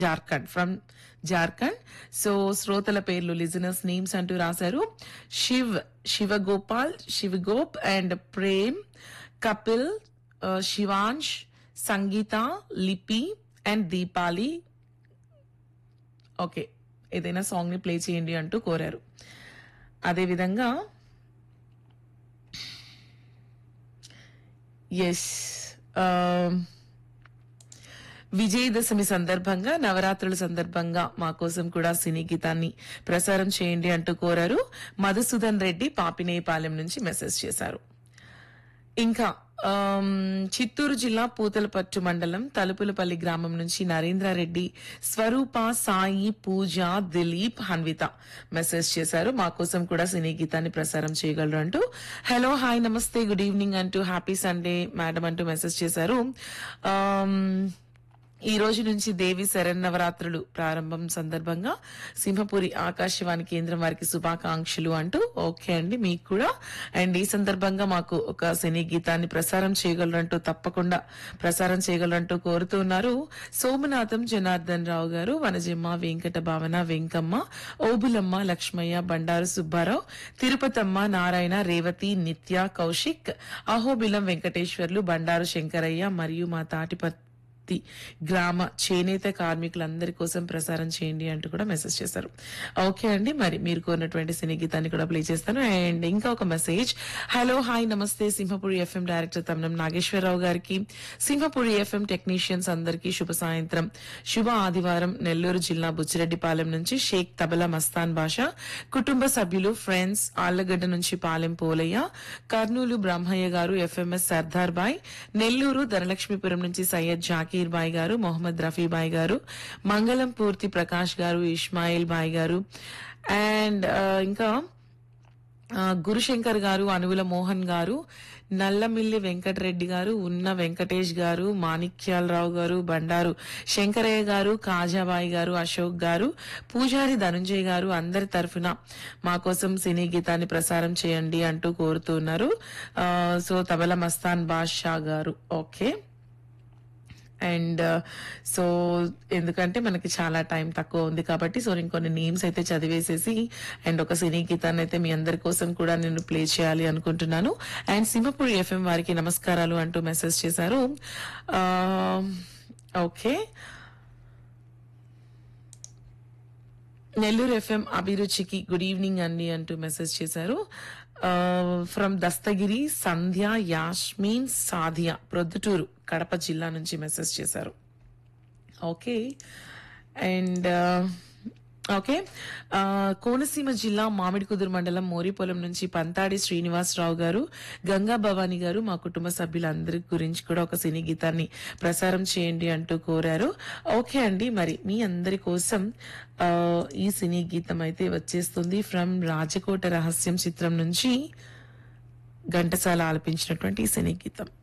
Jharkhand from Jharkhand so శ్రోతల పేర్లు listeners names అంటూ రాశారు శివ్ శివగోపాల్ శివగోప్ అండ్ ప్రేమ్ కపిల్ ఆ, శివాంష్ సంగీత లిపి అండ్ దీపాలి ఓకే ఏదైనా సాంగ్ ని ప్లే చేయండి అంటూ కోరారు అదేవిధంగా ఎస్ విజయదశమి సందర్భంగా నవరాత్రుల సందర్భంగా మా కోసం కూడా సినీ గీతాన్ని ప్రసారం చేయండి అంటూ కోరారు మధుసూదన్ రెడ్డి పాపినేపాలెం నుంచి మెసేజ్ చేశారు ఇంకా ఆమ్, చిత్తూరు జిల్లా పూతలపట్టు మండలం తలుపులపల్లి గ్రామం నుంచి నరేంద్రారెడ్డి స్వరూప సాయి పూజ దిలీప్ హన్విత మెసేజ్ చేశారు మా కోసం కూడా సినీ గీతాన్ని ప్రసారం చేయగలరు అంటూ hello hi namaste good evening అంటూ హ్యాపీ సండే మేడం అంటూ మెసేజ్ చేశారు ఆమ్, ఈ రోజు నుంచి దేవి శరన్నవరాత్రులు ప్రారంభం సందర్భంగా సింహపురి ఆకాశవాణి కేంద్రం వారికి శుభాకాంక్షలు అంటూ ఓకే అండి మీకు కూడా అండ్ ఈ సందర్భంగా మాకు ఒక సినీ గీతాన్ని ప్రసారం చేయగలరంటూ తప్పకుండా ప్రసారం చేయగలరంటూ కోరుతున్నారు సోమనాథం జనార్దన్ రావు గారు వనజమ్మ వెంకట భావన వెంకమ్మ ఓబులమ్మ లక్ష్మయ్య బండారు సుబ్బారావు తిరుపతమ్మ నారాయణ రేవతి నిత్య కౌశిక్ అహోబిలం వెంకటేశ్వర్లు బండారు శంకరయ్య మరియు మా తాటిపత్తి గ్రామ చేనేత కార్మికులందరి కోసం ప్రసారం చేయండి అంటూ కూడా మెసేజ్ చేశారు ఓకే అండి మరి మీరు కోరినటువంటి సినీ గీతాన్ని కూడా ప్లే చేస్తాను అండ్ ఇంకా ఒక message hello hi namaste Simhapuri FM director Tamnam Nageswara Rao గారికి సింహపురి ఎఫ్ఎం టెక్నీషియన్స్ అందరికీ శుభ సాయంత్రం శుభ ఆదివారం నెల్లూరు జిల్లా బుచ్చిరెడ్డిపాలెం నుంచి షేక్ తబలా మస్తాన్ బాషా కుటుంబ సభ్యులు ఫ్రెండ్స్ ఆళ్లగడ్డ నుంచి పాలెం పోలయ్య కర్నూలు బ్రహ్మయ్య గారు ఎఫ్ఎంఎస్ సర్దార్ బాయ్ నెల్లూరు ధనలక్ష్మీపురం నుంచి సయ్యద్ జాకీర్ బాయ్ గారు మొహమ్మద్ రఫీ బాయ్ గారు మంగళం పూర్తి ప్రకాష్ గారు ఇస్మాయిల్ బాయ్ గారు అండ్ ఇంకా ఆ, గురుశంకర్ గారు అనువుల మోహన్ గారు నల్లమిల్లి వెంకటరెడ్డి గారు ఉన్న వెంకటేష్ గారు మాణిక్యాలరావు గారు బండారు శంకరయ్య గారు కాజాబాయి గారు అశోక్ గారు పూజారి ధనుంజయ్ గారు అందరి తరఫున మా కోసం సినీ గీతాన్ని ప్రసారం చేయండి అంటూ కోరుతున్నారు ఆ, సో తబల మస్తాన్ బాద్షా గారు ఓకే అండ్ సో ఎందుకంటే మనకి చాలా టైం తక్కువ ఉంది కాబట్టి సో నేను కొన్ని నేమ్స్ అయితే చదివేసేసి అండ్ ఒక సినీ గీతాన్ని అయితే మీ అందరి కోసం కూడా నేను ప్లే చేయాలి అనుకుంటున్నాను అండ్ సింహపూర్ ఎఫ్ఎం వారికి నమస్కారాలు అంటూ మెసేజ్ చేశారు ఓకే నెల్లూరు ఎఫ్ఎం అభిరుచికి గుడ్ ఈవినింగ్ అండి అంటూ మెసేజ్ చేశారు ఫ్రమ్ దస్తగిరి సంధ్య యాస్మిన్ సాధియా ప్రొద్దుటూరు కడప జిల్లా నుంచి మెసేజ్ చేశారు ఓకే అండ్ ఓకే ఆ, కోనసీమ జిల్లా మామిడికుదురు మండలం మోరిపొలం నుంచి పంతాడి శ్రీనివాసరావు గారు గంగా భవాని గారు మా కుటుంబ సభ్యులందరి గురించి కూడా ఒక సినీ గీతాన్ని ప్రసారం చేయండి అంటూ కోరారు ఓకే అండి మరి మీ అందరి కోసం ఆ, ఈ సినీ గీతం అయితే వచ్చేస్తుంది ఫ్రమ్ రాజకోట రహస్యం చిత్రం నుంచి ఘంటసాల ఆలపించినటువంటి ఈ సినీ గీతం